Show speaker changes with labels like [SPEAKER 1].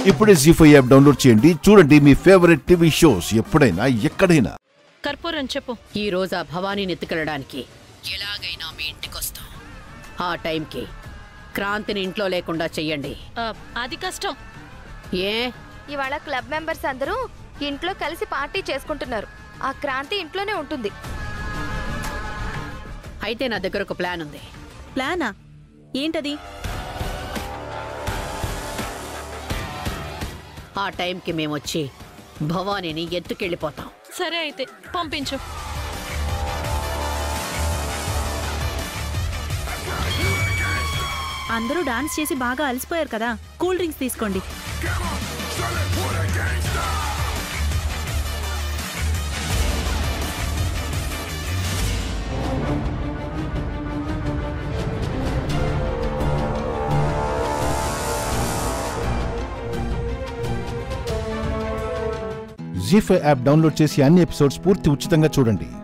[SPEAKER 1] ఇప్పుడే G five app download చేయండి చూడండి మీ ఫేవరెట్ టీవీ షోస్ ఎప్పుడైనా ఎక్కడైనా
[SPEAKER 2] కర్పూరం చెప్పు
[SPEAKER 3] ఈ రోజు ఆ భవానీని ఎత్తుకెళ్ళడానికి ఎలాగైనా మీ ఇంటికొస్తాం ఆ టైంకి క్రాంతిని ఇంట్లో లేకుండా చెయ్యండి
[SPEAKER 2] ఆ, అది కష్టం
[SPEAKER 3] ఏ
[SPEAKER 4] ఇవాళ క్లబ్ మెంబర్స్ అందరూ ఇంట్లో కలిసి పార్టీ చేసుకుంటున్నారు ఆ క్రాంతి ఇంట్లోనే ఉంటుంది
[SPEAKER 3] అయితే నా దగ్గర ఒక ప్లాన్ ఉంది
[SPEAKER 5] ప్లానా ఏంటది
[SPEAKER 3] ఆ టైంకి మేము వచ్చి భవానీని ఎత్తుకెళ్ళిపోతాం
[SPEAKER 2] సరే అయితే పంపించు
[SPEAKER 5] అందరూ డాన్స్ చేసి బాగా అలసిపోయారు కదా కూల్ డ్రింక్స్ తీసుకోండి
[SPEAKER 1] జీ ఫైవ్ యాప్ డౌన్లోడ్ చేసి అన్ని ఎపిసోడ్స్ పూర్తి ఉచితంగా చూడండి